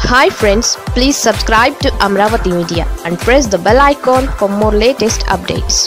hi friends please subscribe to Amaravati media and press the bell icon for more latest updates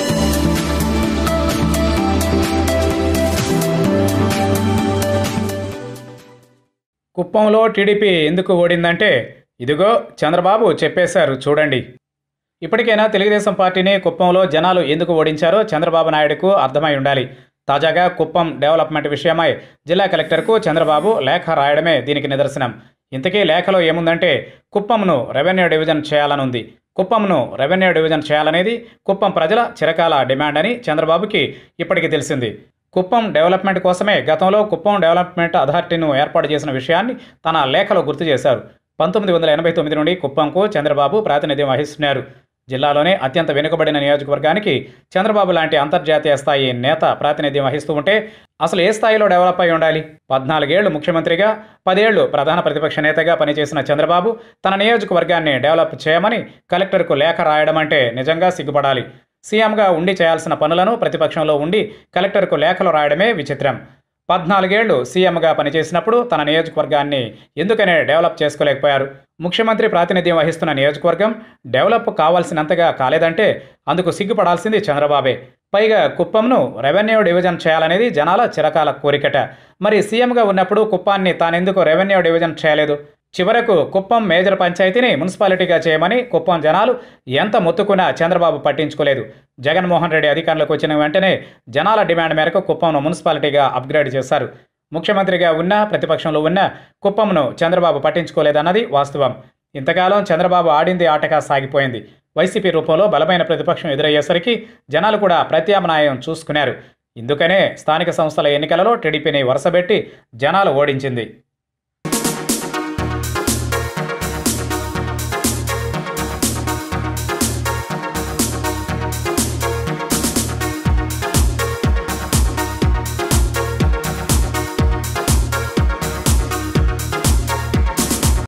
కుప్పంలో TDP ఎందుకు ఓడిందంటే ఇదిగో చంద్రబాబు చెప్పేశారు చూడండి ఇప్పటికైనా తెలుగుదేశం పార్టీని కుప్పంలో జనాలు ఎందుకు ఓడించారో చంద్రబాబు నాయుడుకు అర్థమై ఉండాలి తాజాగా కుప్పం డెవలప్మెంట్ విషయమై జిల్లా కలెక్టర్కు చంద్రబాబు లేఖ రాయడమే దీనికి నిదర్శనం ఇంతకీ లేఖలో ఏముందంటే కుప్పంను రెవెన్యూ డివిజన్ చేయాలనుంది కుప్పంను రెవెన్యూ డివిజన్ చేయాలనేది కుప్పం ప్రజల చిరకాల డిమాండ్ అని చంద్రబాబుకి ఇప్పటికి తెలిసింది కుప్పం డెవలప్మెంట్ కోసమే గతంలో కుప్పం డెవలప్మెంట్ అథారిటీను ఏర్పాటు చేసిన విషయాన్ని తన లేఖలో గుర్తు చేశారు పంతొమ్మిది వందల ఎనభై తొమ్మిది నుండి కుప్పంకు చంద్రబాబు ప్రాతినిధ్యం వహిస్తున్నారు జిల్లాలోనే అత్యంత వెనుకబడిన నియోజకవర్గానికి చంద్రబాబు లాంటి అంతర్జాతీయ స్థాయి నేత ప్రాతినిధ్యం వహిస్తూ ఉంటే అసలు ఏ స్థాయిలో డెవలప్ అయి ఉండాలి పద్నాలుగేళ్లు ముఖ్యమంత్రిగా పదేళ్లు ప్రధాన ప్రతిపక్ష నేతగా పనిచేసిన చంద్రబాబు తన నియోజకవర్గాన్ని డెవలప్ చేయమని కలెక్టర్కు లేఖ రాయడం అంటే నిజంగా సిగ్గుపడాలి సీఎంగా ఉండి చేయాల్సిన పనులను ప్రతిపక్షంలో ఉండి కలెక్టర్కు లేఖలు రాయడమే విచిత్రం పద్నాలుగేళ్లు సీఎంగా పనిచేసినప్పుడు తన నియోజకవర్గాన్ని ఎందుకనే డెవలప్ చేసుకోలేకపోయారు ముఖ్యమంత్రి ప్రాతినిధ్యం వహిస్తున్న నియోజకవర్గం డెవలప్ కావాల్సినంతగా కాలేదంటే అందుకు సిగ్గుపడాల్సింది చంద్రబాబే పైగా కుప్పంను రెవెన్యూ డివిజన్ చేయాలనేది జనాల చిరకాల కోరికట మరి సీఎంగా ఉన్నప్పుడు కుప్పాన్ని తానెందుకు రెవెన్యూ డివిజన్ చేయలేదు చివరకు కుప్పం మేజర్ పంచాయతీని మున్సిపాలిటీగా చేయమని కుప్పం జనాలు ఎంత మొత్తుకున్నా చంద్రబాబు పట్టించుకోలేదు జగన్మోహన్ రెడ్డి అధికారంలోకి వచ్చిన వెంటనే జనాల డిమాండ్ మేరకు కుప్పంను మున్సిపాలిటీగా అప్గ్రేడ్ చేశారు ముఖ్యమంత్రిగా ఉన్నా ప్రతిపక్షంలో ఉన్నా కుప్పంను చంద్రబాబు పట్టించుకోలేదన్నది వాస్తవం ఇంతకాలం చంద్రబాబు ఆడింది ఆటగా సాగిపోయింది వైసీపీ రూపంలో బలమైన ప్రతిపక్షం ఎదురయ్యేసరికి జనాలు కూడా ప్రత్యామ్నాయం చూసుకున్నారు ఇందుకనే స్థానిక సంస్థల ఎన్నికలలో టీడీపీని వరుసబెట్టి జనాలు ఓడించింది